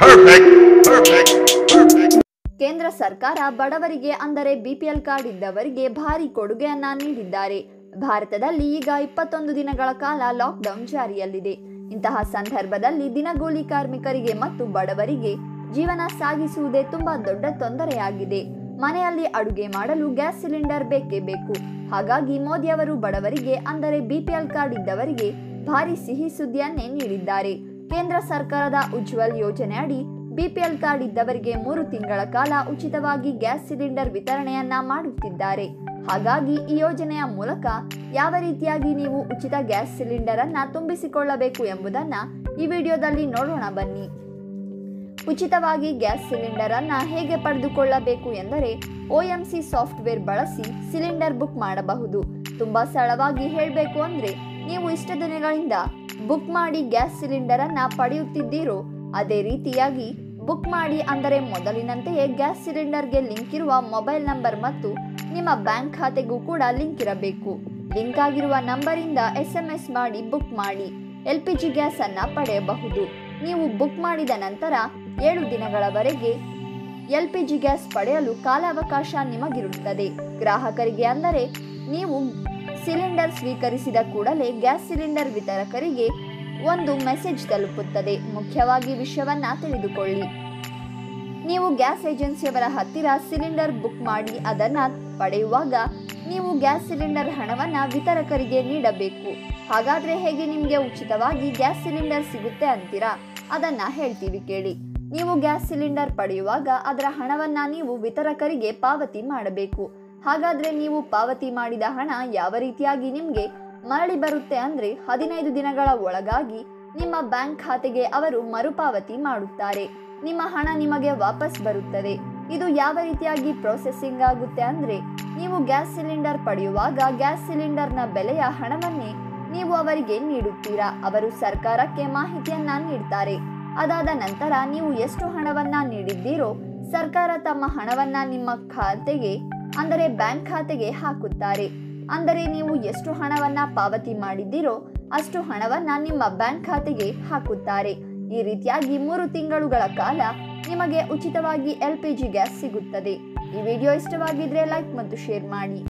Perfect. Perfect. Perfect. ಕೇಂದ್ರ ಸರ್ಕಾರ ಬಡವರಿಗೆ ಅಂದರೆ ಬಿಪಿಎಲ್ ಕಾರ್ಡ್ ಇದ್ದವರಿಗೆ ಭಾರಿ ಕೊಡುಗೆಯನ್ನ ನೀಡಿದ್ದಾರೆ ಭಾರತದಲ್ಲಿ ಈಗ ಇಪ್ಪತ್ತೊಂದು ದಿನಗಳ ಕಾಲ ಲಾಕ್ಡೌನ್ ಜಾರಿಯಲ್ಲಿದೆ ಇಂತಹ ಸಂದರ್ಭದಲ್ಲಿ ದಿನಗೂಲಿ ಕಾರ್ಮಿಕರಿಗೆ ಮತ್ತು ಬಡವರಿಗೆ ಜೀವನ ಸಾಗಿಸುವುದೇ ತುಂಬಾ ದೊಡ್ಡ ತೊಂದರೆಯಾಗಿದೆ ಮನೆಯಲ್ಲಿ ಅಡುಗೆ ಮಾಡಲು ಗ್ಯಾಸ್ ಸಿಲಿಂಡರ್ ಬೇಕೇ ಬೇಕು ಹಾಗಾಗಿ ಮೋದಿಯವರು ಬಡವರಿಗೆ ಅಂದರೆ ಬಿಪಿಎಲ್ ಕಾರ್ಡ್ ಇದ್ದವರಿಗೆ ಭಾರಿ ಸಿಹಿ ಸುದ್ದಿಯನ್ನೇ ನೀಡಿದ್ದಾರೆ ಕೇಂದ್ರ ಸರ್ಕಾರದ ಉಜ್ವಲ್ ಯೋಜನೆ ಅಡಿ ಬಿಪಿಎಲ್ ಕಾರ್ಡ್ ಇದ್ದವರಿಗೆ ಮೂರು ತಿಂಗಳ ಕಾಲ ಉಚಿತವಾಗಿ ಗ್ಯಾಸ್ ಸಿಲಿಂಡರ್ ವಿತರಣೆಯನ್ನ ಮಾಡುತ್ತಿದ್ದಾರೆ ಹಾಗಾಗಿ ಈ ಯೋಜನೆಯ ಮೂಲಕ ಯಾವ ರೀತಿಯಾಗಿ ನೀವು ಉಚಿತ ಗ್ಯಾಸ್ ಸಿಲಿಂಡರ್ ಅನ್ನ ತುಂಬಿಸಿಕೊಳ್ಳಬೇಕು ಎಂಬುದನ್ನ ಈ ವಿಡಿಯೋದಲ್ಲಿ ನೋಡೋಣ ಬನ್ನಿ ಉಚಿತವಾಗಿ ಗ್ಯಾಸ್ ಸಿಲಿಂಡರ್ ಅನ್ನ ಹೇಗೆ ಪಡೆದುಕೊಳ್ಳಬೇಕು ಎಂದರೆ ಸಿ ಸಾಫ್ಟ್ವೇರ್ ಬಳಸಿ ಸಿಲಿಂಡರ್ ಬುಕ್ ಮಾಡಬಹುದು ತುಂಬಾ ಸರಳವಾಗಿ ಹೇಳಬೇಕು ಅಂದ್ರೆ ನೀವು ಇಷ್ಟ ದಿನಗಳಿಂದ ಬುಕ್ ಮಾಡಿ ಗ್ಯಾಸ್ ಸಿಲಿಂಡರ್ ಅನ್ನ ಪಡೆಯುತ್ತಿದ್ದೀರೋ ಅದೇ ರೀತಿಯಾಗಿ ಬುಕ್ ಮಾಡಿ ಅಂದರೆ ಮೊದಲಿನಂತೆಯೇ ಗ್ಯಾಸ್ ಸಿಲಿಂಡರ್ಗೆ ಲಿಂಕ್ ಇರುವ ಮೊಬೈಲ್ ನಂಬರ್ ಮತ್ತು ನಿಮ್ಮ ಬ್ಯಾಂಕ್ ಖಾತೆಗೂ ಕೂಡ ಲಿಂಕ್ ಇರಬೇಕು ಲಿಂಕ್ ಆಗಿರುವ ನಂಬರಿಂದ ಎಸ್ ಎಂ ಎಸ್ ಮಾಡಿ ಬುಕ್ ಮಾಡಿ ಎಲ್ ಪಿ ಜಿ ಗ್ಯಾಸ್ ಅನ್ನ ಪಡೆಯಬಹುದು ನೀವು ಬುಕ್ ಮಾಡಿದ ನಂತರ ಏಳು ದಿನಗಳವರೆಗೆ ಎಲ್ ಪಿ ಜಿ ಗ್ಯಾಸ್ ಪಡೆಯಲು ಕಾಲಾವಕಾಶ ನಿಮಗಿರುತ್ತದೆ ಗ್ರಾಹಕರಿಗೆ ಅಂದರೆ ನೀವು ಸಿಲಿಂಡರ್ ಸ್ವೀಕರಿಸಿದ ಕೂಡಲೇ ಗ್ಯಾಸ್ ಸಿಲಿಂಡರ್ ವಿತರಕರಿಗೆ ಒಂದು ಮೆಸೇಜ್ ತಲುಪುತ್ತದೆ ಮುಖ್ಯವಾಗಿ ವಿಷಯವನ್ನ ತಿಳಿದುಕೊಳ್ಳಿ ನೀವು ಗ್ಯಾಸ್ ಏಜೆನ್ಸಿಯವರ ಹತ್ತಿರ ಸಿಲಿಂಡರ್ ಬುಕ್ ಮಾಡಿ ಅದನ್ನ ಪಡೆಯುವಾಗ ನೀವು ಗ್ಯಾಸ್ ಸಿಲಿಂಡರ್ ಹಣವನ್ನ ವಿತರಕರಿಗೆ ನೀಡಬೇಕು ಹಾಗಾದ್ರೆ ಹೇಗೆ ನಿಮಗೆ ಉಚಿತವಾಗಿ ಗ್ಯಾಸ್ ಸಿಲಿಂಡರ್ ಸಿಗುತ್ತೆ ಅಂತೀರಾ ಅದನ್ನ ಹೇಳ್ತೀವಿ ಕೇಳಿ ನೀವು ಗ್ಯಾಸ್ ಸಿಲಿಂಡರ್ ಪಡೆಯುವಾಗ ಅದರ ಹಣವನ್ನ ನೀವು ವಿತರಕರಿಗೆ ಪಾವತಿ ಮಾಡಬೇಕು ಹಾಗಾದ್ರೆ ನೀವು ಪಾವತಿ ಮಾಡಿದ ಹಣ ಯಾವ ರೀತಿಯಾಗಿ ನಿಮಗೆ ಮರಳಿ ಬರುತ್ತೆ ಅಂದ್ರೆ ಹದಿನೈದು ದಿನಗಳ ಒಳಗಾಗಿ ನಿಮ್ಮ ಬ್ಯಾಂಕ್ ಖಾತೆಗೆ ಅವರು ಮರುಪಾವತಿ ಮಾಡುತ್ತಾರೆ ನಿಮ್ಮ ಹಣ ನಿಮಗೆ ವಾಪಸ್ ಬರುತ್ತದೆ ಇದು ಯಾವ ರೀತಿಯಾಗಿ ಪ್ರೊಸೆಸಿಂಗ್ ಆಗುತ್ತೆ ಅಂದ್ರೆ ನೀವು ಗ್ಯಾಸ್ ಸಿಲಿಂಡರ್ ಪಡೆಯುವಾಗ ಗ್ಯಾಸ್ ಸಿಲಿಂಡರ್ನ ಬೆಲೆಯ ಹಣವನ್ನೇ ನೀವು ಅವರಿಗೆ ನೀಡುತ್ತೀರಾ ಅವರು ಸರ್ಕಾರಕ್ಕೆ ಮಾಹಿತಿಯನ್ನ ನೀಡ್ತಾರೆ ಅದಾದ ನಂತರ ನೀವು ಎಷ್ಟು ಹಣವನ್ನ ನೀಡಿದ್ದೀರೋ ಸರ್ಕಾರ ತಮ್ಮ ಹಣವನ್ನ ನಿಮ್ಮ ಖಾತೆಗೆ ಅಂದರೆ ಬ್ಯಾಂಕ್ ಖಾತೆಗೆ ಹಾಕುತ್ತಾರೆ ಅಂದರೆ ನೀವು ಎಷ್ಟು ಹಣವನ್ನ ಪಾವತಿ ಮಾಡಿದ್ದೀರೋ ಅಷ್ಟು ಹಣವನ್ನ ನಿಮ್ಮ ಬ್ಯಾಂಕ್ ಖಾತೆಗೆ ಹಾಕುತ್ತಾರೆ ಈ ರೀತಿಯಾಗಿ ಮೂರು ತಿಂಗಳುಗಳ ಕಾಲ ನಿಮಗೆ ಉಚಿತವಾಗಿ ಎಲ್ ಪಿ ಜಿ ಗ್ಯಾಸ್ ಸಿಗುತ್ತದೆ ಈ ವಿಡಿಯೋ ಇಷ್ಟವಾಗಿದ್ರೆ ಲೈಕ್ ಮತ್ತು ಶೇರ್ ಮಾಡಿ